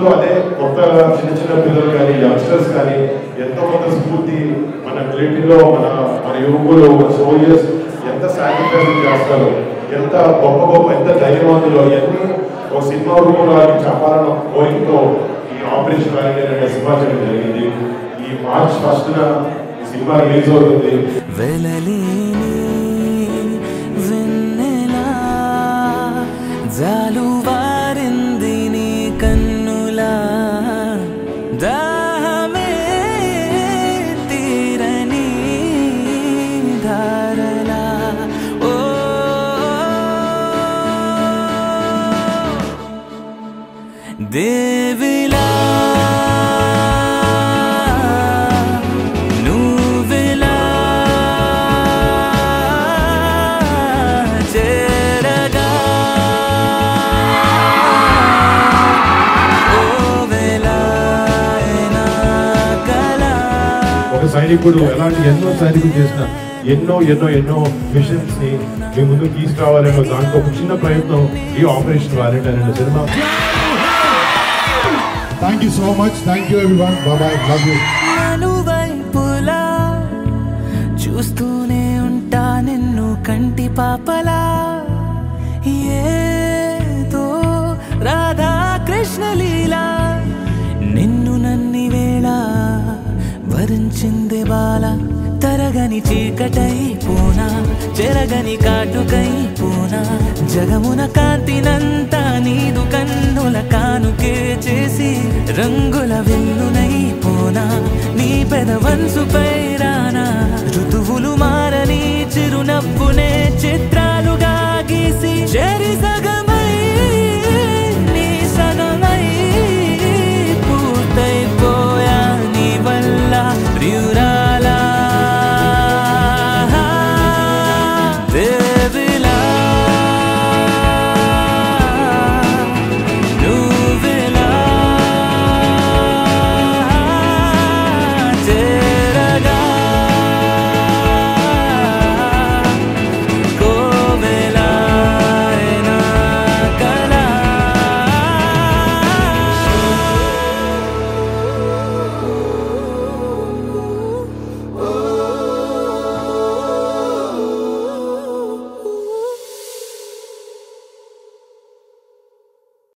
సినిమాతో అదే కొత్త చిన్న చిన్న పిల్లలు కానీ యంగ్స్టర్స్ కానీ ఎంతో కొంత స్ఫూర్తి మన మిలిటరీలో మన మన యువకులు మన సోల్జర్స్ ఎంత సాక్రిఫైస్ చేస్తారు ఎంత గొప్ప గొప్ప ఎంత ధైర్యవంతులు ఎన్ని ఒక సినిమా రూపంలో వాళ్ళకి చెప్పాలన్న కోరికతో ఈ ఆపరేషన్ వాలంటీర్ అనే సినిమా చేయడం జరిగింది ఈ మార్చ్ ఫస్ట్న ఈ సినిమా రిలీజ్ అవుతుంది వెలలేని వెన్నెలా జాలువారింది నీ కన్నులా దాహమే తీరని ధారలా ఓ దేవిలా నువ్విలా చేరగా ఓ వేళైనా కలా ఒక సైనికుడు ఎలాంటి ఎన్నో సైనికులు చేసిన ఎన్నో ఎన్నో ఎన్నో మిషన్స్ ని మీ ముందుకు తీసుకురావాలనే దాంట్లో ఒక చిన్న ప్రయత్నం ఈ ఆపరేషన్ వాలంటీర్ అనే సినిమా Thank you so much. Thank you, everyone. Bye bye. Love you. నలువైపులా చూస్తూనే ఉంటా నిన్ను కంటి పాపలా ఏదో రాధా కృష్ణ లీలా నిన్ను నన్ని వేళ వరించింది బాల తరగని చీకటై పూనా చెరగని కాటుకై పూనా జగమున కాంతినంతా నీదు కన్నుల కానుకే చేసి రంగుల వెన్నునై పోనా నీ పెదవన్సుపై రానా ఋతువులు మారని చిరునవ్వునే చిత్రాలుగా గీసి చెరి